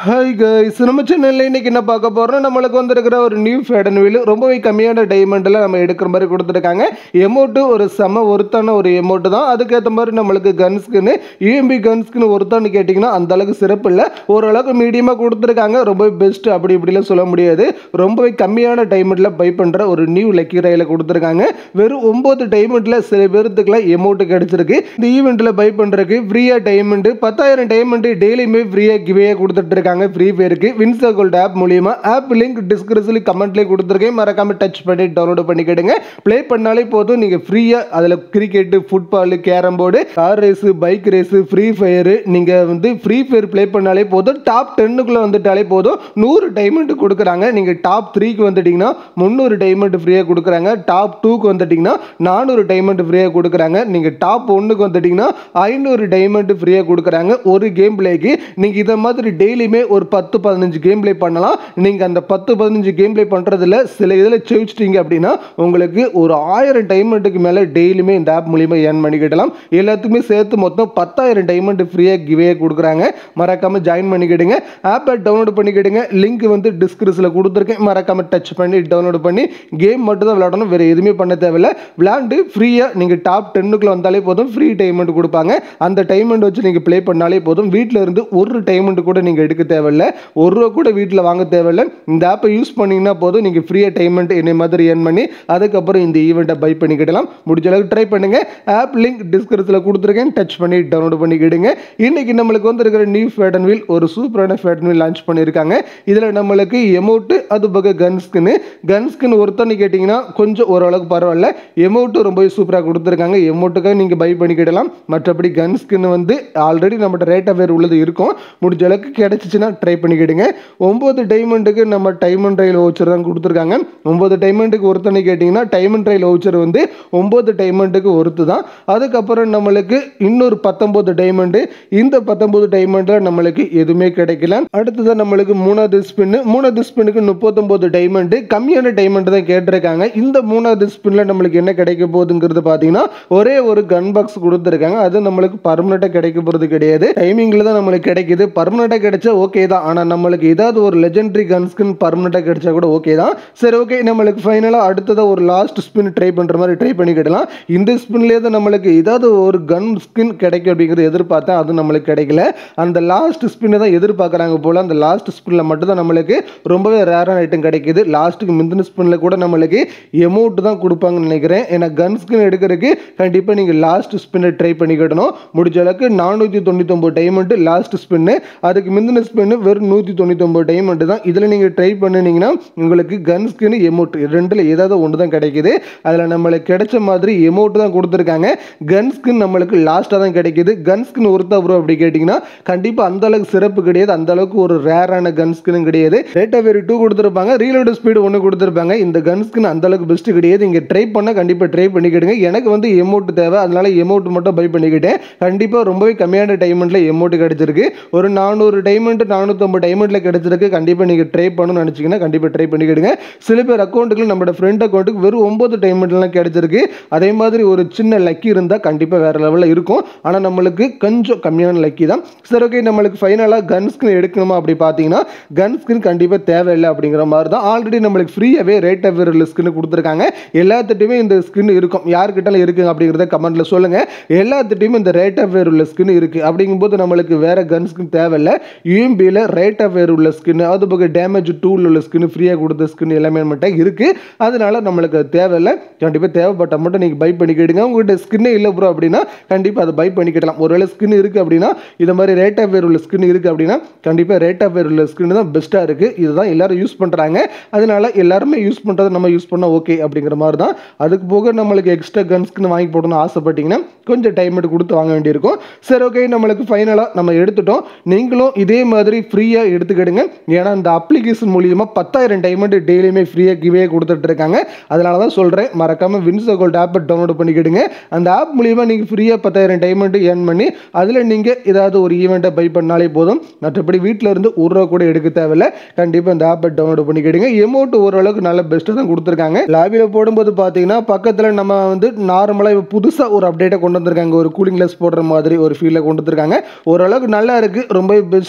hi guys நம்ம சேனலில் இன்னைக்கு என்ன பார்க்க போறோம் நம்மளுக்கு வந்திருக்கிற ஒரு நியூ ஃபேடன் வீல் ரொம்பவே கம்மியான டைமண்டில் நம்ம எடுக்கிற மாதிரி கொடுத்துருக்காங்க எமௌண்ட்டு ஒரு செம ஒருத்தான ஒரு எமௌண்ட் தான் அதுக்கேற்ற மாதிரி நம்மளுக்கு கன் ஸ்கின்னு யூஎம்பி கன் ஸ்கின் ஒருத்தான்னு கேட்டிங்கன்னா அந்த அளவுக்கு சிறப்பு இல்லை ஓரளவுக்கு மீடியமாக கொடுத்துருக்காங்க ரொம்பவே பெஸ்ட் அப்படி இப்படிலாம் சொல்ல முடியாது ரொம்பவே கம்மியான டைமண்டில் பை பண்ணுற ஒரு நியூ லக்கி ரயில கொடுத்துருக்காங்க வெறும் ஒம்பது டைமண்டில் சில பேர்த்துக்குலாம் எமௌண்ட் கிடைச்சிருக்கு இந்த ஈவெண்ட்டில் பை பண்ணுறதுக்கு ஃப்ரீயாக டைமண்ட் பத்தாயிரம் டைமண்ட் டெய்லியுமே ஃப்ரீயாக கிவே கொடுத்துட்டு இருக்காங்க ஃப்ரீ ஃபயருக்கு வின்சா கோல்ட் ஆப் மூலியமா ஆப் லிங்க் டிஸ்கிரிப்ஷனில் கமெண்ட்லேயே கொடுத்துருக்கேன் மறக்காம டச் பண்ணி டவுன்லோட் பண்ணிக்கிடுங்க ப்ளே பண்ணாலே போதும் நீங்கள் ஃப்ரீயாக அதில் cricket football carrom board car race bike race free fire நீங்கள் வந்து ஃப்ரீ ஃபயர் ப்ளே பண்ணாலே போதும் டாப் டென்னுக்குள்ளே வந்துட்டாலே போதும் நூறு டைமண்ட் கொடுக்குறாங்க நீங்கள் டாப் த்ரீக்கு வந்துட்டீங்கன்னா முந்நூறு டைமண்ட் ஃப்ரீயாக கொடுக்குறாங்க டாப் டூக்கு வந்துட்டீங்கன்னா நானூறு டைமண்ட் ஃப்ரீயாக கொடுக்குறாங்க நீங்கள் டாப் ஒன்றுக்கு வந்துட்டீங்கன்னா ஐநூறு டைமண்ட் ஃப்ரீயாக கொடுக்குறாங்க ஒரு கேம் பிளேக்கு நீங்கள் இதை மாதிரி டெய்லியுமே ஒரு பத்து பதினஞ்சு கேம் ப்ளே பண்ணலாம் நீங்கள் அந்த பத்து பதினஞ்சு கேம் ப்ளே பண்ணுறதுல சில இதில் ஜெயிச்சிட்டீங்க அப்படின்னா உங்களுக்கு ஒரு ஆயிரம் டைமண்ட்டுக்கு மேலே டெய்லியுமே இந்த ஆப் மூலியமாக ஏர்ன் பண்ணிக்கிடலாம் எல்லாத்துக்குமே சேர்த்து மொத்தம் பத்தாயிரம் டைமண்ட் ஃப்ரீயாக கிவே கொடுக்குறாங்க மறக்காமல் ஜாயின் பண்ணிக்கிடுங்க ஆப்பை டவுன்லோட் பண்ணிக்கிடுங்க லிங்க் வந்து டிஸ்கிரிப்ஷனில் கொடுத்துருக்கேன் மறக்காமல் டச் பண்ணி டவுன்லோட் பண்ணி கேம் மட்டும் தான் விளையாடணும் வேறு எதுவுமே பண்ண தேவையில்ல விளையாண்டு ஃப்ரீயாக நீங்கள் டாப் டென்னுக்குள்ளே வந்தாலே போதும் ஃப்ரீ டைமண்ட் கொடுப்பாங்க அந்த டைமண்ட் வச்சு நீங்கள் ப்ளே பண்ணாலே போதும் வீட்டில் இருந்து ஒரு டைமண்ட் கூட நீங்கள் எடுக்க தேவையில்ல ஒரு ரூபா கூட வீட்டில் வாங்க தேவையில்ல இந்த ஆப்பை யூஸ் பண்ணிங்கன்னா போதும் நீங்கள் ஃப்ரீயாக டைமண்ட் என்னை மாதிரி ஏர்ன் பண்ணி அதுக்கப்புறம் இந்த ஈவெண்ட்டை பை பண்ணிக்கிடலாம் முடிஞ்ச அளவுக்கு ட்ரை பண்ணுங்கள் ஆப் லிங்க் டிஸ்கிரிப்ஷனில் கொடுத்துருக்கேன் டச் பண்ணி டவுன்லோட் பண்ணிக்கிடுங்க இன்னைக்கு நம்மளுக்கு வந்திருக்கிற நியூ ஃபேடன் வீல் ஒரு சூப்பரான ஃபேடன் வீல் லான்ச் பண்ணியிருக்காங்க இதில் நம்மளுக்கு எமௌண்ட்டு அது பக்கம் கன் ஸ்கின்னு கன் ஸ்கின் ஒருத்தன்னு கேட்டிங்கன்னா கொஞ்சம் ஓரளவுக்கு பரவாயில்ல எமௌண்ட்டு ரொம்பவே சூப்பராக கொடுத்துருக்காங்க எமௌண்ட்டுக்காக நீங்கள் பை பண்ணிக்கிடலாம் மற்றபடி கன் ஸ்கின் வந்து ஆல்ரெடி நம்மகிட்ட ரேட் ஆஃப் உள்ளது இருக்கும் முடிஞ்ச அளவுக்கு கிடச்சிச்சின்னா ட்ரை பண்ணிக்கிடுங்க ஒம்பது டைமண்டுக்கு நம்ம டைமண்ட் ரயில் வவுச்சர் தான் கொடுத்துருக்காங்க ஒம்பது டைமண்டுக்கு ஒருத்தனை கேட்டிங்கன்னா டைமண்ட் ரயில் வவுச்சர் வந்து ஒம்பது டைமண்டுக்கு ஒருத்து தான் அதுக்கப்புறம் நம்மளுக்கு இன்னொரு பத்தொம்பது டைமண்டு இந்த பத்தொம்பது டைமண்டில் நம்மளுக்கு எதுவுமே கிடைக்கல அடுத்ததான் நம்மளுக்கு மூணாவது ஸ்பின்னு மூணாவது ஸ்பின்னுக்கு முப்பத்தொம்பது டைமண்டு கம்மியான டைமண்ட் தான் கேட்டிருக்காங்க இந்த மூணாவது ஸ்பின்னில் நம்மளுக்கு என்ன கிடைக்க போகுதுங்கிறது பார்த்தீங்கன்னா ஒரே ஒரு கன் பாக்ஸ் கொடுத்துருக்காங்க அது நம்மளுக்கு பர்மனெண்ட்டாக கிடைக்க போகிறது கிடையாது டைமிங்கில் தான் நம்மளுக்கு கிடைக்குது பர்மனெண்ட்டாக கிடைச்சா ஓகே தான் ஆனால் நம்மளுக்கு ஏதாவது ஒரு லெஜெண்டரி கன் ஸ்கின் பர்மனெண்ட்டாக கிடைச்சா கூட ஓகே தான் சரி ஓகே நம்மளுக்கு ஃபைனலாக அடுத்ததாக ஒரு லாஸ்ட் ஸ்பின் ட்ரை பண்ணுற மாதிரி ட்ரை பண்ணிக்கிடலாம் இந்த ஸ்பின்லேயே தான் நம்மளுக்கு ஏதாவது ஒரு கன் ஸ்கின் கிடைக்கும் அப்படிங்கிறது எதிர்பார்த்தேன் அது நம்மளுக்கு கிடைக்கல அந்த லாஸ்ட் ஸ்பின்னை தான் எதிர்பார்க்குறாங்க போல் அந்த லாஸ்ட் ஸ்பின்னில் மட்டும் தான் நம்மளுக்கு ரொம்பவே ரேரான ஐட்டம் கிடைக்குது லாஸ்ட்டுக்கு முந்தின ஸ்பின்னில் கூட நம்மளுக்கு எமௌண்ட் தான் கொடுப்பாங்கன்னு நினைக்கிறேன் ஏன்னா கன் ஸ்கின் எடுக்கிறதுக்கு கண்டிப்பாக நீங்கள் லாஸ்ட் ஸ்பின்னை ட்ரை பண்ணிக்கிடணும் முடிஞ்ச அளவுக்கு நானூற்றி தொண்ணூத்தொம்பது டைமண்ட்டு லாஸ்ட் ஸ்பின்னு அதுக்கு முந்தின ஸ்பின்னு வெறும் நூற்றி தொண்ணூத்தொம்பது டைமண்ட்டு தான் இதில் நீங்கள் ட்ரை பண்ணினீங்கன்னா உங்களுக்கு கன் ஸ்கின் எமௌண்ட் ரெண்டில் ஏதாவது ஒன்று தான் கிடைக்குது அதில் நம்மளுக்கு கிடைச்ச மாதிரி எமௌண்ட் தான் கொடுத்துருக்காங்க கன் ஸ்கின் நம்மளுக்கு லாஸ்ட்டாக தான் கிடைக்குது கன் ஸ்கின் ஒருத்தா ப்ரோ அப்படி கேட்டிங்கன்னா கண்டிப்பாக அந்த அளவுக்கு சிறப்பு கிடையாது அந்த அளவுக்கு ஒரு ரேரான கன் ஸ்கினும் கிடையாது ரேட் ஆஃப் டூ கொடுத்துருப்பாங்க ரீலோடு ஸ்பீடு ஒன்று கொடுத்துருப்பாங்க இந்த கன் ஸ்கின் அந்த அளவுக்கு பெஸ்ட் கிடையாது இங்கே ட்ரை பண்ணால் கண்டிப்பாக ட்ரை பண்ணிக்கிடுங்க எனக்கு வந்து எமௌண்ட் தேவை அதனால எமௌண்ட் மட்டும் பை பண்ணிக்கிட்டேன் கண்டிப்பாக ரொம்பவே கம்மியான டைமண்டில் எமௌண்ட் கிடைச்சிருக்கு ஒரு நானூறு டைமண்ட் நானூற்றம்பது டைமண்டில் கிடைச்சிருக்கு கண்டிப்பாக நீங்கள் ட்ரை பண்ணணும்னு நினச்சிங்கன்னா கண்டிப்பாக ட்ரை பண்ணிக்கிடுங்க சில பேர் அக்கௌண்ட்டுக்கு நம்மளோட ஃப்ரெண்ட் அக்கௌண்ட்டுக்கு வெறும் ஒம்பது டைமண்ட்லாம் கிடைச்சிருக்கு அதே மாதிரி ஒரு சின்ன லக்கி இருந்தால் கண்டிப்பாக வேறு லெவலில் இருக்கும் ஆனால் நம்மளுக்கு கொஞ்சம் கம்மியான லக்கி தான் சரி ஓகே நம்மளுக்கு ஃபைனலாக கன் ஸ்கின் எடுக்கணுமா அப்படி பார்த்தீங்கன்னா கன் ஸ்கின் கண்டிப்பாக தேவையில்லை அப்படிங்கிற மாதிரி தான் ஆல்ரெடி நம்மளுக்கு ஃப்ரீயாகவே ரேட் ஆஃப் உள்ள ஸ்கின் கொடுத்துருக்காங்க எல்லாத்துட்டையுமே இந்த ஸ்கின் இருக்கும் யாருக்கிட்டாலும் இருக்குங்க அப்படிங்கிறத கமெண்ட்டில் சொல்லுங்கள் எல்லாத்துட்டையுமே இந்த ரேட் ஆஃப் உள்ள ஸ்கின் இருக்குது அப்படிங்கும்போது நம்மளுக்கு வேறு கன் ஸ்கின் தேவையில்லை யூஎம்பியில் ரேட் ஆஃப் உள்ள ஸ்கின் அது போக டேமேஜ் டூல் உள்ள ஸ்கின் ஃப்ரீயாக கொடுத்த ஸ்கின் எல்லாமே மட்டும் இருக்குது அதனால நம்மளுக்கு அது தேவையில்லை கண்டிப்பாக தேவைப்பட்டால் மட்டும் நீங்கள் பை பண்ணிக்கிடுங்க உங்கள்கிட்ட ஸ்கின்னே இல்லை ப்ரோ அப்படின்னா கண்டிப்பாக அதை பை பண்ணிக்கிடலாம் ஒருவேளை ஸ்கின் இருக்குது அப்படின்னா இது மாதிரி ரேட் ஆஃப் உள்ள ஸ்கின் இருக்குது அப்படின்னா கண்டிப்பாக ரேட் ஆஃப் உள்ள ஸ்கின் தான் பெஸ்ட்டாக இருக்குது இதுதான் எல்லாரும் யூஸ் பண்ணுறாங்க அதனால எல்லாருமே யூஸ் பண்ணுறதை நம்ம யூஸ் பண்ணால் ஓகே அப்படிங்கிற மாதிரி தான் அதுக்கு போக நம்மளுக்கு எக்ஸ்ட்ரா கன் ஸ்கின் வாங்கி போடணும்னு ஆசைப்பட்டீங்கன்னா கொஞ்சம் டைம் எடுத்து கொடுத்து வாங்க வேண்டியிருக்கும் சரி ஓகே நம்மளுக்கு ஃபைனலாக நம்ம எடுத்துட்டோம் நீங்களும் இதே மாதிரி ஃப்ரீயாக எடுத்துக்கிடுங்க ஏன்னா இந்த அப்ளிகேஷன் மூலியமாக பத்தாயிரம் டைமண்ட் டெய்லியுமே ஃப்ரீயாக கிவே கொடுத்துட்டு இருக்காங்க அதனால தான் சொல்கிறேன் மறக்காமல் வின்சோ கோல்ட் ஆப்பை டவுன்லோட் பண்ணிக்கிடுங்க அந்த ஆப் மூலியமாக நீங்கள் ஃப்ரீயாக பத்தாயிரம் டைமண்ட் ஏர்ன் பண்ணி அதில் நீங்கள் ஏதாவது ஒரு ஈவெண்ட்டை பை பண்ணாலே போதும் மற்றபடி வீட்டில் இருந்து ஒரு ரூபா கூட எடுக்க தேவையில்ல கண்டிப்பாக இந்த ஆப்பை டவுன்லோட் பண்ணிக்கிடுங்க எமௌண்ட் ஓரளவுக்கு நல்ல பெஸ்ட்டாக தான் கொடுத்துருக்காங்க லாபியில் போடும்போது பார்த்தீங்கன்னா பக்கத்தில் நம்ம வந்து நார்மலாக இப்போ புதுசாக ஒரு அப்டேட்டை கொண்டு வந்திருக்காங்க ஒரு கூலிங் லெஸ் போடுற மாதிரி ஒரு ஃபீலில் கொண்டு வந்திருக்காங்க ஓரளவுக்கு நல்லா இருக்குது ரொம்ப பெஸ்ட்டு அப்படி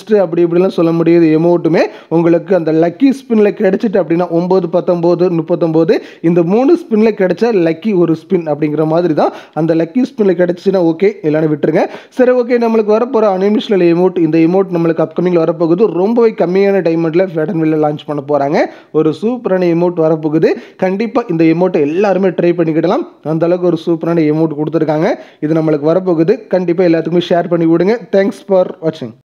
இப்படிலாம் சொல்ல முடியாது எமௌண்ட்டுமே உங்களுக்கு அந்த லக்கி ஸ்பின்ல கிடைச்சிட்டு அப்படின்னா ஒம்பது பத்தொம்போது முப்பத்தொம்போது இந்த மூணு ஸ்பின்ல கிடைச்சா லக்கி ஒரு ஸ்பின் அப்படிங்கிற மாதிரி தான் அந்த லக்கி ஸ்பின்ல கிடைச்சுன்னா ஓகே இல்லைன்னு விட்டுருங்க சரி ஓகே நம்மளுக்கு வரப்போகிற அனிமிஷனல் எமௌண்ட் இந்த எமௌண்ட் நம்மளுக்கு அப்கமிங்கில் வரப்போகுது ரொம்பவே கம்மியான டைமண்டில் ஃபேடன்வில்ல லான்ச் பண்ண போகிறாங்க ஒரு சூப்பரான எமௌண்ட் வரப்போகுது கண்டிப்பாக இந்த எமௌண்ட்டை எல்லாருமே ட்ரை பண்ணிக்கிடலாம் அந்த அளவுக்கு ஒரு சூப்பரான எமௌண்ட் கொடுத்துருக்காங்க இது நம்மளுக்கு வரப்போகுது கண்டிப்பாக எல்லாத்துக்குமே ஷேர் பண்ணி விடுங்க தேங்க்ஸ் ஃபார் வாட்சிங்